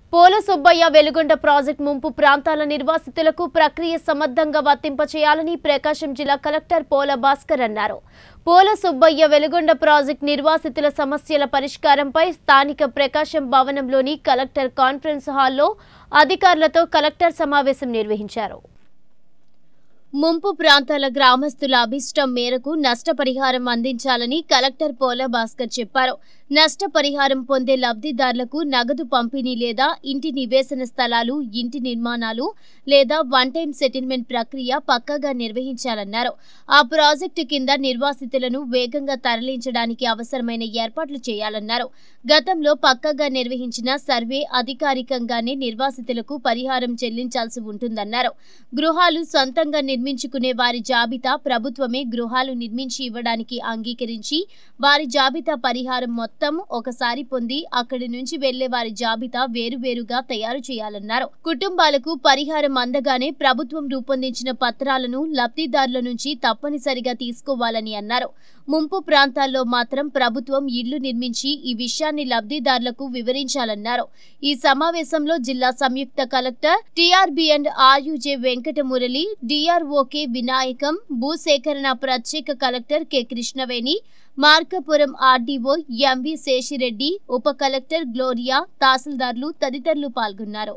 పోల Subbaiah Veligonda project ముంపు ప్రాంతాల నిర్వాసితులకు ప్రక్రియ సమర్థంగా వర్తింపచేయాలని ప్రకాశం జిల్లా కలెక్టర్ పోల భాస్కర్ అన్నారు పోల సుబ్బయ్య వెలుగొండ ప్రాజెక్ట్ నిర్వాసితుల సమస్యల పరిష్కారంపై స్థానిక ప్రకాశం భవనంలోని కలెక్టర్ కాన్ఫరెన్స్ హాల్లో అధికారులతో కలెక్టర్ సమావేశం నిర్వహించారు ముంపు ప్రాంతాల గ్రామస్తుల అభిష్టం మేరకు నష్టపరిహారం అందించాలని కలెక్టర్ పోల భాస్కర్ చెప్పారు నష్టపరిహారం పొందే లబ్ధిదారులకు నగదు పంపిణీ లేదా ఇంటి నివేశన స్థలాలు ఇంటి నిర్మాణాలు లేదా వన్ టైం సెటిల్మెంట్ ప్రక్రియ పక్కాగా నిర్వహించాలన్నారు ఆ ప్రాజెక్టు కింద నిర్వాసితులను వేగంగా తరలించడానికి అవసరమైన ఏర్పాట్లు చేయాలన్నారు గతంలో పక్కాగా నిర్వహించిన సర్వే అధికారికంగానే నిర్వాసితులకు పరిహారం చెల్లించాల్సి ఉంటుందన్నారు గృహాలు సొంతంగా నిర్మించుకునే వారి జాబితా ప్రభుత్వమే గృహాలు నిర్మించి ఇవ్వడానికి అంగీకరించి వారి జాబితా పరిహారం మొత్తం ఒకసారి పొంది అక్కడి నుంచి వెళ్లే వారి జాబితా వేరువేరుగా తయారు చేయాలన్నారు కుటుంబాలకు పరిహారం అందగానే ప్రభుత్వం రూపొందించిన పత్రాలను లబ్ధిదారుల నుంచి తప్పనిసరిగా తీసుకోవాలని అన్నారు ముంపు ప్రాంతాల్లో మాత్రం ప్రభుత్వం ఇళ్లు నిర్మించి ఈ విషయాన్ని లబ్ధిదారులకు వివరించాలన్నారు ఈ సమావేశంలో జిల్లా సంయుక్త కలెక్టర్ టిఆర్బి అండ్ ఆర్యుజే వెంకటమురళి డిఆర్ఓకే వినాయకం భూసేకరణ ప్రత్యేక collector K Krishnaveni Markapuram RDO MV Seshireddy ఉప కలెక్టర్ గ్లోరియా తహసీల్దార్లు తదితరులు పాల్గొన్నారు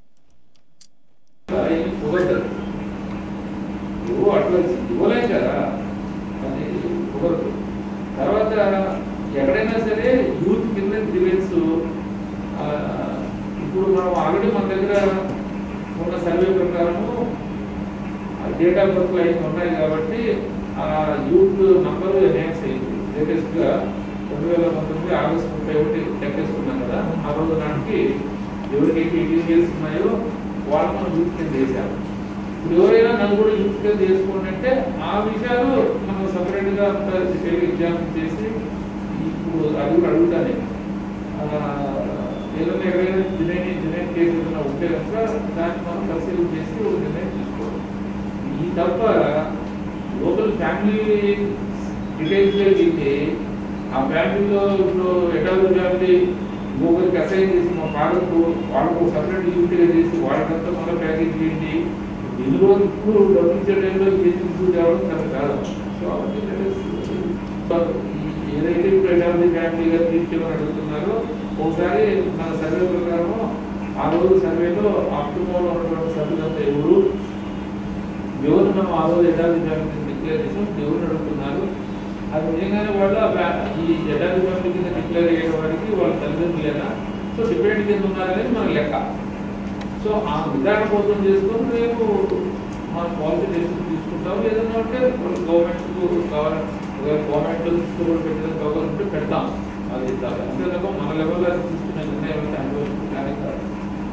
అది కుదరదు నువ్వు అట్లా ఇవ్వలేం కదా అది కుదరదు తర్వాత ఎక్కడైనా సరే యూత్ కింద డివెన్స్ ఇప్పుడు మనం ఆల్రెడీ మన దగ్గర ఉన్న సర్వే ప్రకారము డేట్ ఆఫ్ బర్త్ లైన్స్ ఉన్నాయి కాబట్టి ఆ యూత్ నంబర్ ఎన్హాన్స్ అయింది లేటెస్ట్ గా రెండు వేల పంతొమ్మిది ఆగస్టు ముప్పై ఒకటి లెక్కేసుకున్నాం కదా ఆ రోజు నాటికి ఎవరికైతే ఎయిటీన్ ఇయర్స్ ఉన్నాయో వాళ్ళు మనం యూత్ కింద చేశారు ఇప్పుడు ఎవరైనా నన్ను కూడా యూత్ కింద చేసుకోండి అంటే ఆ విషయాలు మనం సపరేట్ గా అంత డీటెయిల్ ఎగ్జామ్ చేసి ఇప్పుడు అది కూడా అడుగుతానే ఆ, ఏదైనా ఎవరైనా జినైన్ జినైన్ కేసు ఏదైనా ఉంటే కనుక దాన్ని మనం పరిశీలన చేసి ఒక నిర్ణయం తీసుకోవాలి ఈ తప్ప లోకల్ ఫ్యామిలీ డీటెయిల్స్ వెళ్తే ఆ ఫ్యామిలీలో ఇప్పుడు ఎటాలు ఫ్యామిలీ ఇంకొకరికి అసైన్ చేసి మా ఫాదర్కు వాళ్ళకు సపరేట్ యూనిట్గా చేసి వాళ్ళకంతా మళ్ళీ ప్యాకేజ్ చేయండి ఎన్ని రోజులు ఇప్పుడు డబ్బులు ఇచ్చే టైంలో ఏది ఇంక్లూడ్ అవ్వడం కరెక్ట్ కాదు సో అవన్నీ that is- ఈ- ఏదైతే ఇప్పుడు ఎటాలి ఫ్యామిలీగా తీర్చేమని అడుగుతున్నారో ఒకసారి మన సర్వే ప్రకారం ఆ రోజు సర్వేలో అక్టోబర్లో ఉన్నటువంటి సభ్యులంతా ఎవరు ఎవరు మనం ఆ రోజు ఎటాలి ఫ్యామిలీ డిక్లేర్ చేసాం ఎవరు అడుగుతున్నారు అది నిజంగానే వాళ్ళు ఆ ఫ్యా- ఈ ఎటాలి ఫ్యామిలీ కింద డిక్లేర్ అయ్యే వారికి వాళ్ళ తల్లిదండ్రులేనా సో డిపెండ్ కింద ఉన్నారనేది మన లెక్క సో ఆ విధానం కోసం చేసుకొని రేపు మన పాలసీ డెసిషన్ తీసుకుంటాం లేదన్నా అంటే గవర్నమెంట్ కావాలి గవర్నమెంట్ కూడా పెట్టడం కావాలంటే పెడతాం అది ఇద్దాం అంతే తప్ప మన లెవెల్లో అది తీసుకునే నిర్ణయం అయితే అనుభవించడం కానీ కాదు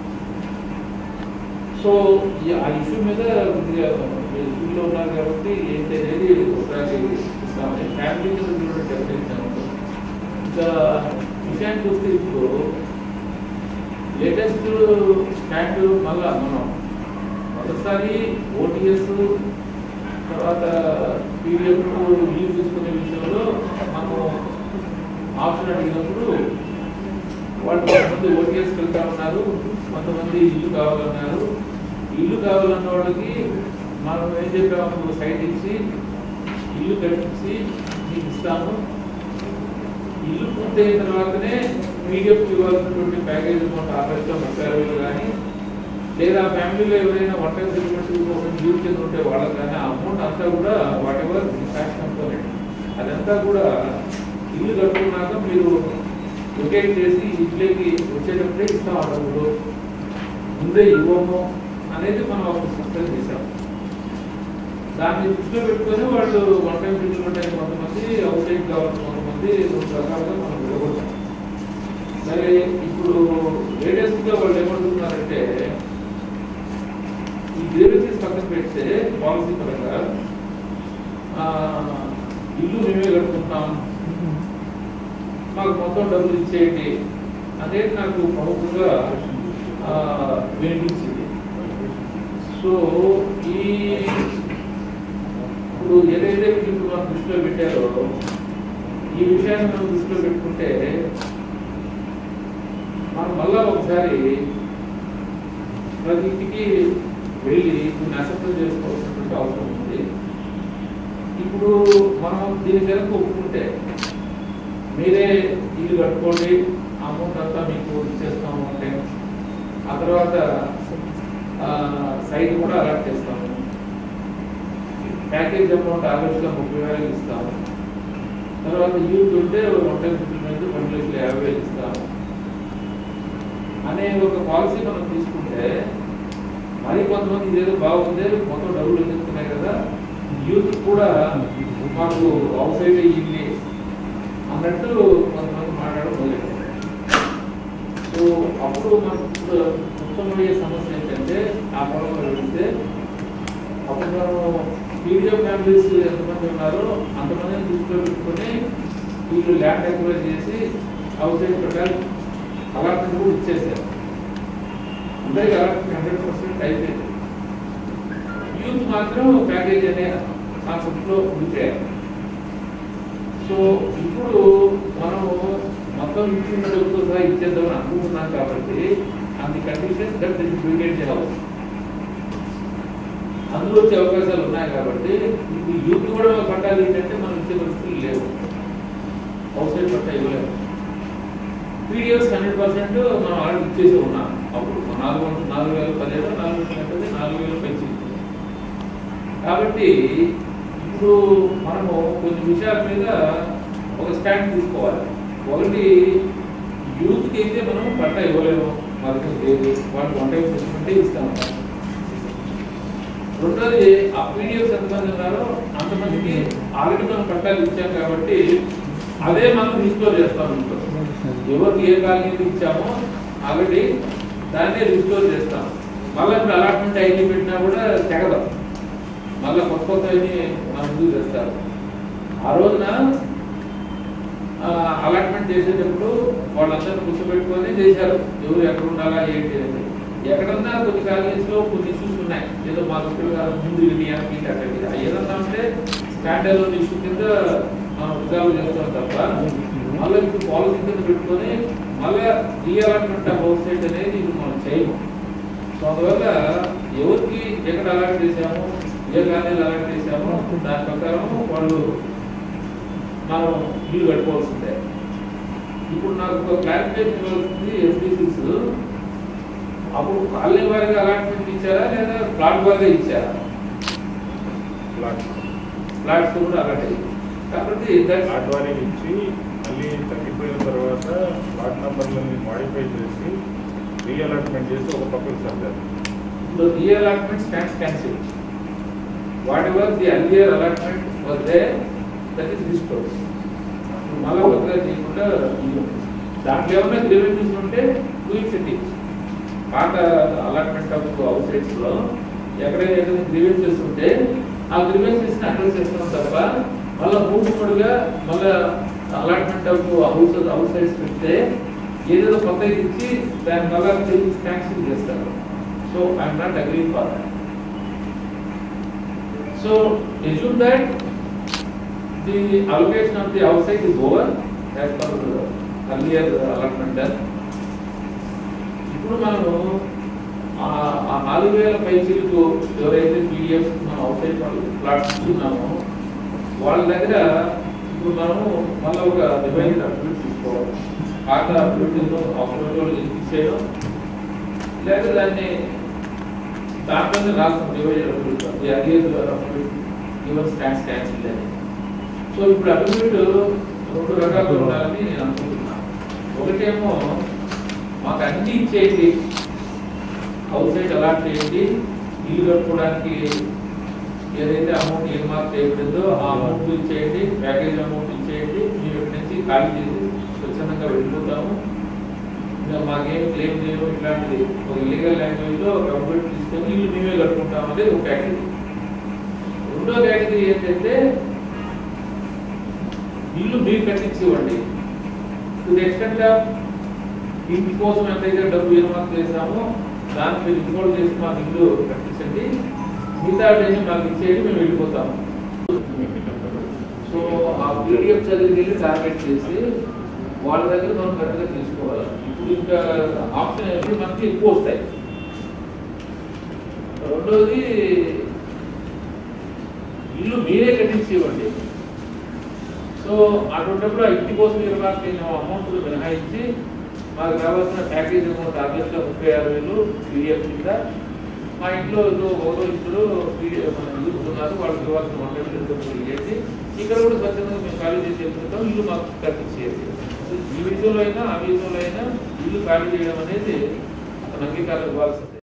సో ఈ ఆ ఇష్యూ మీద కొద్దిగా ఇష్యూలో ఉన్నారు కాబట్టి ఏంటి అనేది ఒకసారి ఇస్తామని ఫ్యామిలీ మీద కూడా డెఫినేషన్ ఇంకా విషయానికి వస్తే ఇప్పుడు లేటెస్ట్ స్టాండ్ మళ్ళా మనం మొదటిసారి ఓటీఎస్ తర్వాత పీడిఎఫ్ లీవ్ తీసుకునే విషయంలో మనం ఆప్షన్ అడిగినప్పుడు వాళ్ళు కొంతమంది ఓటీఎస్ వెళ్తా ఉన్నారు కొంతమంది ఇల్లు కావాలన్నారు ఇల్లు కావాలన్న వాళ్ళకి మనం ఏం చెప్పాము సైట్ ఇచ్చి ఇల్లు కట్టించి మీకు ఇస్తాము ఇల్లు పూర్తయిన తర్వాతనే పీడిఎఫ్ ఇవ్వాల్సినటువంటి ప్యాకేజ్ అమౌంట్ ఆ లక్ష ముప్పై అరవై వేలు కానీ లేదా ఫ్యామిలీలో ఎవరైనా వన్ టైం సెటిల్మెంట్ ఒక యూజ్ కింద ఉంటే వాళ్ళకి కానీ ఆ అమౌంట్ అంతా కూడా వాట్ ఎవర్ క్యాష్ కంపోనెంట్ అదంతా కూడా ఇల్లు కట్టుకున్నాక మీరు లొకేట్ చేసి ఇంట్లోకి వచ్చేటప్పుడే ఇస్తాం ఆ డబ్బులు ముందే ఇవ్వము అనేది మనం ఒక సక్సెస్ చేసాం దాన్ని దృష్టిలో పెట్టుకొని వాళ్ళు వన్ టైం సెటిల్మెంట్ అయిన కొంతమంది అవుట్ సైడ్ కావాల్సిన కొంతమంది రెండు రకాలుగా మనం విడగొట్టాం సరే ఇప్పుడు లేటెస్ట్ గా వాళ్ళు ఏమంటున్నారంటే ఈ గ్రీవెన్సెస్ పక్కన పెడితే పాలసీ పరంగా ఆ, ఇల్లు మేమే కట్టుకుంటాం మాకు మొత్తం డబ్బులు ఇచ్చేయండి అనేది నాకు ప్రముఖంగా ఆ, వినిపించింది సో ఈ ఇప్పుడు ఏదైతే ఇప్పుడు మనం దృష్టిలో పెట్టారో ఈ విషయాన్ని మనం దృష్టిలో పెట్టుకుంటే మనం మళ్ళా ఒకసారి ప్రతి ఇంటికి వెళ్ళి దీన్ని అసెప్ట్ చేసుకోవాల్సినటువంటి అవసరం ఉంది ఇప్పుడు మనం దీని కనుక ఒప్పుకుంటే మీరే ఇల్లు కట్టుకోండి అమౌంట్ అంతా మీకు ఇచ్చేస్తాము అంటే ఆ తర్వాత సైట్ కూడా అలాట్ చేస్తాము ప్యాకేజ్ అమౌంట్ ఆగస్టులో ముప్పై వేలు ఇస్తాము తర్వాత యూత్ ఉంటే వన్ టైం ఫిఫ్టీ నుంచి రెండు లక్షల యాభై వేలు ఇస్తాము అనే ఒక పాలసీ మనం తీసుకుంటే మరి కొంతమంది ఇదేదో బాగుంది మొత్తం డబ్బులు ఎందుకున్నాయి కదా యూత్ కూడా మాకు అవుట్ సైడ్ ఇల్లు అన్నట్టు కొంతమంది మాట్లాడడం మొదలెట్టారు సో అప్పుడు మనకు ఉత్తమయ్యే సమస్య ఏంటంటే ఆ పొలంలో వెళితే అప్పుడు మనం పీడియో ఫ్యామిలీస్ ఎంతమంది ఉన్నారో అంతమందిని దృష్టిలో పెట్టుకొని వీళ్ళు ల్యాండ్ ఎక్వైర్ చేసి అవుట్ సైడ్ ప్రకారం అలాంటి కూడా ఇచ్చేసారు అందరికి అలాంటి హండ్రెడ్ పర్సెంట్ అయిపోయింది యూత్ మాత్రం ప్యాకేజ్ అనే కాన్సెప్ట్లో ఉండిపోయారు సో ఇప్పుడు మనము మొత్తం ఇచ్చిన డబ్బుతో సహా ఇచ్చేద్దామని అనుకుంటున్నాం కాబట్టి అంది condition that this brigade house అందులో వచ్చే అవకాశాలు ఉన్నాయి కాబట్టి ఇప్పుడు యూత్ కూడా పట్టాలి ఏంటంటే మనం ఇచ్చే పరిస్థితులు లేవు హౌస్ సైడ్ పట్టా ఇవ్వలేము పీడిఎఫ్స్ హండ్రెడ్ పర్సెంట్ మనం ఆల్రెడీ ఇచ్చేసి ఉన్నాం అప్పుడు నాలుగు వందల నాలుగు వేల పదిహేడు నాలుగు వేల అంటే నాలుగు వేలు పెంచి కాబట్టి ఇప్పుడు మనము కొన్ని విషయాల మీద ఒక స్టాండ్ తీసుకోవాలి ఒకటి యూత్కి అయితే మనం పట్టా ఇవ్వలేము మనకి లేదు వాళ్ళకి వన్ టైం సెటిల్మెంటే ఇస్తాము రెండోది ఆ పీడిఎఫ్స్ ఎంతమంది ఉన్నారో అంతమందికి ఆల్రెడీ మనం పట్టాలు ఇచ్చాం కాబట్టి అదే మనం రిస్టోర్ చేస్తాం ఇంట్లో ఎవరికి ఏ కాలనీ ఇచ్చామో ఆల్రెడీ దాన్నే రిస్టోర్ చేస్తాం మళ్ళీ ఇప్పుడు అలాట్మెంట్ ఐడి పెట్టినా కూడా తెగదాం మళ్ళీ కొత్త కొత్త మన ముందుకు తెస్తారు ఆ రోజున అలాట్మెంట్ చేసేటప్పుడు వాళ్ళందరూ కూర్చోబెట్టుకొని చేశారు ఎవరు ఎక్కడ ఉండాలా ఏంటి అనేది ఎక్కడన్నా కొన్ని కాలేజెస్ లో కొన్ని ఇష్యూస్ ఉన్నాయి ఏదో మా దగ్గర ముందు ఇది అని అక్కడ ఏదన్నా ఉంటే స్టాండర్డ్ ఇష్యూ కింద మనం రిజాల్వ్ చేస్తాం తప్ప మళ్ళీ ఇప్పుడు పాలసీ కింద పెట్టుకొని మళ్ళీ రీఅలాట్మెంట్ ఆఫ్ హౌస్ సైట్ అనేది ఇప్పుడు మనం చేయము సో అందువల్ల ఎవరికి ఎక్కడ అలాట్ చేసామో ఏ కాలేజీలు అలాట్ చేసామో దాని ప్రకారం వాళ్ళు మనం ఇల్లు కట్టుకోవాల్సిందే ఇప్పుడు నాకు ఒక క్లారిఫికేషన్ ఇవ్వాల్సింది ఎస్డిసిస్ అప్పుడు కాలనీ వారిగా అలాట్మెంట్ ఇచ్చారా లేదా ప్లాట్ వారిగా ఇచ్చారా ఫ్లాట్స్ కూడా అలాంటి కాబట్టి that- ప్లాట్ వారీగా ఇచ్చి మళ్ళీ తగ్గిపోయిన తర్వాత ప్లాట్ నంబర్లని మాడిఫై చేసి రీఅలాట్మెంట్ చేసి ఒక పక్కకు సర్దారు the reallotment stands cancelled. Whatever the earlier allotment was there, that is restored. మళ్ళా కొత్తగా చేయకుండా ఇల్లు. దాంట్లో ఏమైనా గ్రీవెన్సెస్ ఉంటే టూ ఇన్సెంటివ్స్ పాత అలాట్మెంట్ ఆఫ్ హౌస్ సైట్స్ లో ఎక్కడైనా ఏదైనా గ్రీవెన్సెస్ ఉంటే ఆ గ్రీవెన్సెస్ ని అడ్రస్ చేస్తున్నాం తప్ప మళ్ళా మూడుగా మళ్ళా allotment of house house sites పెడితే ఏదేదో కొత్తగా ఇచ్చి దాని మళ్ళా క్యాన్సిల్ చేస్తారు so I'm not agree for that so assume that the allocation of the outside is over as per the earlier allotment done. ఇప్పుడు మనము ఆ ఆ నాలుగు వేల పైసలకు ఎవరైతే పీడిఎఫ్ మనం అవుట్సైడ్ ప్లాట్స్ ఇస్తున్నామో వాళ్ళ దగ్గర ఇప్పుడు మనము మళ్ళీ ఒక డివైజ్ అప్డేట్ తీసుకోవాలి పాత అప్డేట్ అప్డేట్ ఇచ్చేయడం లేక దాన్ని దాంట్లోనే రాస్తాం device update the arrear update given stands cancel అని సో ఇప్పుడు అప్డేట్ రెండు రకాలుగా ఉండాలని నేను అనుకుంటున్నాను ఒకటేమో మాకు అన్ని ఇచ్చేయండి హౌస్ సైడ్ అలాట్ చేయండి ఇల్లు కట్టుకోవడానికి ఏదైతే అమౌంట్ ఏ మార్క్ చేయబడిందో ఆ అమౌంట్ ఇచ్చేయండి ప్యాకేజ్ అమౌంట్ ఇచ్చేయండి మేము ఇక్కడి నుంచి ఖాళీ చేసి స్వచ్ఛందంగా వెళ్ళిపోతాము ఇంకా మాకేం క్లెయిమ్ చేయము ఇట్లాంటిది ఒక ఇల్లీగల్ లాంగ్వేజ్ లో ఒక అప్డేట్ తీసుకొని ఇల్లు మేమే కట్టుకుంటాం అనేది ఒక కేటగిరీ రెండో కేటగిరీ ఏంటంటే ఇల్లు మీరు కట్టించి ఇవ్వండి టు ది ఎక్స్టెంట్ ఆఫ్ ఇంటి కోసం ఎంతైతే డబ్బు ఏర్పాటు చేశామో దాన్ని మీరు ఇన్వాల్వ్ చేసి మాకు ఇల్లు కట్టించండి మిగతా డేని మాకు ఇచ్చేయండి మేము వెళ్ళిపోతాము సో ఆ పీడిఎఫ్ చదివి వెళ్ళి టార్గెట్ చేసి వాళ్ళ దగ్గర మనం కరెక్ట్గా తీసుకోవాలి ఇప్పుడు ఇంకా ఆప్షన్ ఎప్పుడు మనకి ఎక్కువ వస్తాయి రెండోది ఇల్లు మీరే కట్టించి ఇవ్వండి సో అటువంటిప్పుడు ఆ ఇంటి కోసం ఇరవై అమౌంట్ మినహాయించి మాకు రావాల్సిన ప్యాకేజ్ అమౌంట్ ఆరు లక్షల ముప్పై ఆరు వేలు పీడిఎఫ్ కింద మా ఇంట్లో ఏదో ఒకరో ఇద్దరు పీడిఎఫ్ యూత్ ఉన్నారు వాళ్ళకి ఇవ్వాల్సిన వన్ లక్షలు చేసి ఇక్కడ కూడా స్వచ్ఛందంగా మేము ఖాళీ చేసి వెళ్తుంటాం ఇల్లు మాకు కట్టించేది సో ఈ విషయంలో అయినా ఆ విషయంలో అయినా ఇల్లు ఖాళీ చేయడం అనేది అతను అంగీకారం ఇవ్వాల్సింది